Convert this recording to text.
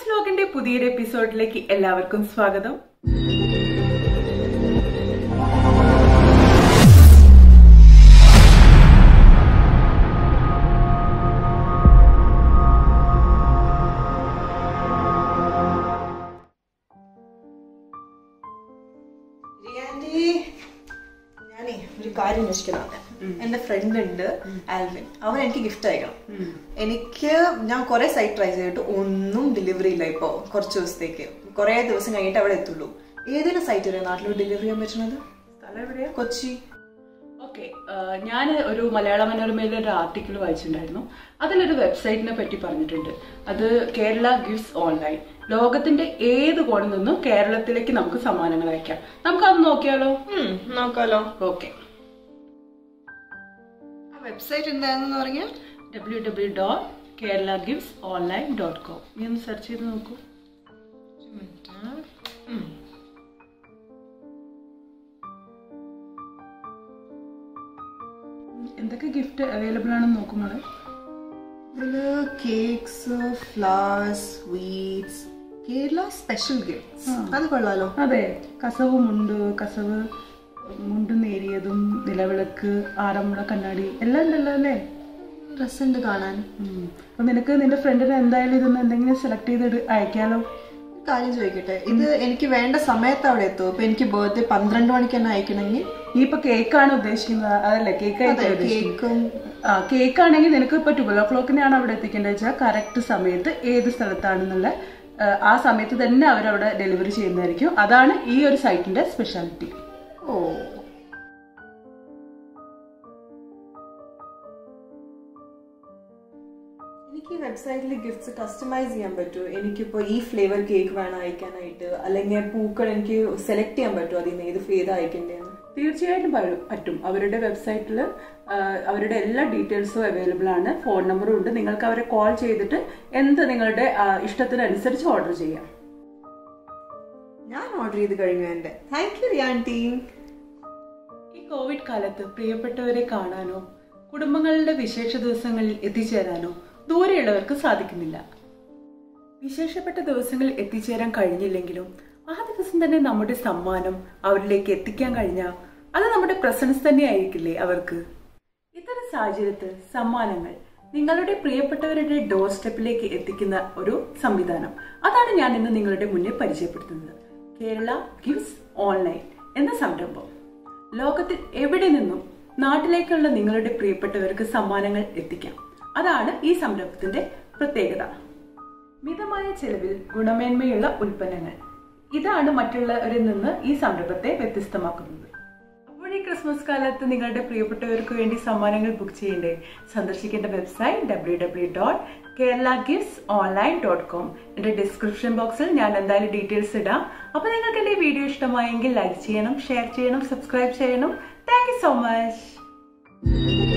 വ്ലോഗിന്റെ പുതിയൊരു എപ്പിസോഡിലേക്ക് എല്ലാവർക്കും സ്വാഗതം റിയാൻഡി, ഞാനേ ഒരു കാര്യം അന്വേഷിക്കണം എന്റെ ഫ്രണ്ട് ഉണ്ട് ആൽവിൻ അവൻ എനിക്ക് ഗിഫ്റ്റ് അയക്കണം എനിക്ക് ഞാൻ കുറെ സൈറ്റ് ട്രൈ ചെയ്തിട്ട് ഒന്നും ഡെലിവറി ഇല്ല ഇപ്പോ കുറച്ച് ദിവസത്തേക്ക് കുറെ ദിവസം കഴിഞ്ഞിട്ട് അവിടെ എത്തുള്ളൂ ഏതെങ്കിലും സൈറ്റ് വരെ നാട്ടിലോട്ട് ഡെലിവറി ചെയ്യാൻ പറ്റുന്നത് സ്ഥലം എവിടെയാ കൊച്ചി ഓക്കെ ഞാൻ ഒരു മലയാള മനോരമയിലെ ഒരു ആർട്ടിക്കിൾ വായിച്ചിട്ടുണ്ടായിരുന്നു അതിലൊരു വെബ്സൈറ്റിനെ പറ്റി പറഞ്ഞിട്ടുണ്ട് അത് കേരള ഗിഫ്റ്റ്സ് ഓൺലൈൻ ലോകത്തിന്റെ ഏത് കോണിൽ നിന്നും കേരളത്തിലേക്ക് നമുക്ക് സമ്മാനങ്ങൾ അയക്കാം നമുക്ക് അത് നോക്കിയാലോ ഉം, നോക്കാലോ ഓക്കെ ആ വെബ്സൈറ്റ് എന്താണെന്ന് പറഞ്ഞാൽ W W dot Kerala gifts online dot com നീ ഒന്ന് സെർച്ച് ചെയ്ത് നോക്കൂ എന്തൊക്കെ ഗിഫ്റ്റ് അവൈലബിൾ ആണെന്ന് നോക്കുമ്പോൾ ഇതില് cakes flowers sweets Kerala special gifts അത് കൊള്ളാലോ അതെ കസവ് മുണ്ട് കസവ് മുണ്ട് നേരിയതും നിലവിളക്ക് ആറന്മുള കണ്ണാടി എല്ലാം ഉണ്ടല്ലോ അല്ലേ ഡ്രസ് ഉണ്ട് കാണാൻ ഉം. അപ്പൊ നിനക്ക് നിന്റെ ഫ്രണ്ടിന് എന്തായാലും ഇതൊന്ന് എന്തെങ്കിലും സെലക്ട് ചെയ്ത് അയക്കാലോ ഒരു കാര്യം ചോദിക്കട്ടെ ഇത് എനിക്ക് വേണ്ട സമയത്ത് അവിടെ എത്തും ഇപ്പൊ എനിക്ക് ബർത്ത്ഡേ പന്ത്രണ്ട് മണിക്ക് തന്നെ അയക്കണമെങ്കിൽ നീ ഇപ്പൊ കേക്കാണ് ഉദ്ദേശിക്കുന്നത് അതല്ലേ കേക്ക് അയക്കാൻ ഉദ്ദേശിക്കുന്നത് കേക്കും ആ കേക്ക് ആണെങ്കിൽ നിനക്ക് ഇപ്പൊ ട്വൽവ് ഓ ക്ലോക്കിനാണ് അവിടെ എത്തിക്കേണ്ടത് വെച്ചാൽ കറക്റ്റ് സമയത്ത് ഏത് സ്ഥലത്താണെന്നുള്ള ആ, ആ സമയത്ത് തന്നെ അവരവിടെ ഡെലിവറി ചെയ്യുന്നതായിരിക്കും അതാണ് ഈ ഒരു സൈറ്റിന്റെ സ്പെഷ്യാലിറ്റി ഓ എനിക്ക് ഈ വെബ്സൈറ്റിൽ ഗിഫ്റ്റ്സ് കസ്റ്റമൈസ് ചെയ്യാൻ പറ്റുമോ എനിക്കിപ്പോൾ ഈ ഫ്ലേവർ കേക്ക് വേണം അയക്കാനായിട്ട് അല്ലെങ്കിൽ പൂക്കൾ എനിക്ക് സെലക്ട് ചെയ്യാൻ പറ്റുമോ അതിൽ നിന്ന് ഏത് ഏത് അയക്കേണ്ടതെന്ന് തീർച്ചയായിട്ടും പറ്റും പറ്റും അവരുടെ വെബ്സൈറ്റിൽ അവരുടെ എല്ലാ ഡീറ്റെയിൽസും അവൈലബിൾ ആണ് ഫോൺ നമ്പറും ഉണ്ട് നിങ്ങൾക്ക് അവരെ കോൾ ചെയ്തിട്ട് എന്ത് നിങ്ങളുടെ ആ, ഇഷ്ടത്തിനനുസരിച്ച് ഓർഡർ ചെയ്യാം ഞാൻ ഓർഡർ ചെയ്ത് കഴിഞ്ഞു എൻ്റെ താങ്ക് യു റിയാൻറ്റി ഈ കോവിഡ് കാലത്ത് പ്രിയപ്പെട്ടവരെ കാണാനോ കുടുംബങ്ങളുടെ വിശേഷ ദിവസങ്ങളിൽ എത്തിച്ചേരാനോ ദൂരെയുള്ളവർക്ക് സാധിക്കുന്നില്ല വിശേഷപ്പെട്ട ദിവസങ്ങളിൽ എത്തിച്ചേരാൻ കഴിഞ്ഞില്ലെങ്കിലും ആ ദിവസം തന്നെ നമ്മുടെ സമ്മാനം അവരിലേക്ക് എത്തിക്കാൻ കഴിഞ്ഞാൽ അത് നമ്മുടെ പ്രസൻസ് തന്നെ ആയിരിക്കില്ലേ അവർക്ക് ഇത്തരം സാഹചര്യത്തിൽ സമ്മാനങ്ങൾ നിങ്ങളുടെ പ്രിയപ്പെട്ടവരുടെ ഡോർ സ്റ്റെപ്പിലേക്ക് എത്തിക്കുന്ന ഒരു സംവിധാനം അതാണ് ഞാൻ ഇന്ന് നിങ്ങളുടെ മുന്നിൽ പരിചയപ്പെടുത്തുന്നത് കേരള ഗിഫ്റ്റ്സ് ഓൺലൈൻ എന്ന സംരംഭം ലോകത്തിൽ എവിടെ നിന്നും നാട്ടിലേക്കുള്ള നിങ്ങളുടെ പ്രിയപ്പെട്ടവർക്ക് സമ്മാനങ്ങൾ എത്തിക്കാം അതാണ് ഈ സംരംഭത്തിന്റെ പ്രത്യേകത മിതമായ ചെലവിൽ ഗുണമേന്മയുള്ള ഉൽപ്പന്നങ്ങൾ ഇതാണ് മറ്റുള്ളവരിൽ നിന്ന് ഈ സംരംഭത്തെ വ്യത്യസ്തമാക്കുന്നത് അപ്പോൾ ഈ ക്രിസ്മസ് കാലത്ത് നിങ്ങളുടെ പ്രിയപ്പെട്ടവർക്ക് വേണ്ടി സമ്മാനങ്ങൾ ബുക്ക് ചെയ്യണ്ടേ സന്ദർശിക്കേണ്ട website W W dot Kerala gifts online dot com എന്റെ ഡിസ്ക്രിപ്ഷൻ ബോക്സിൽ ഞാൻ എന്തായാലും ഡീറ്റെയിൽസ് ഇടാം അപ്പോൾ നിങ്ങൾക്ക് എന്റെ വീഡിയോ ഇഷ്ടമായെങ്കിൽ ലൈക്ക് ചെയ്യണം ഷെയർ ചെയ്യണം സബ്സ്ക്രൈബ് ചെയ്യണം താങ്ക് യു സോ മച്ച്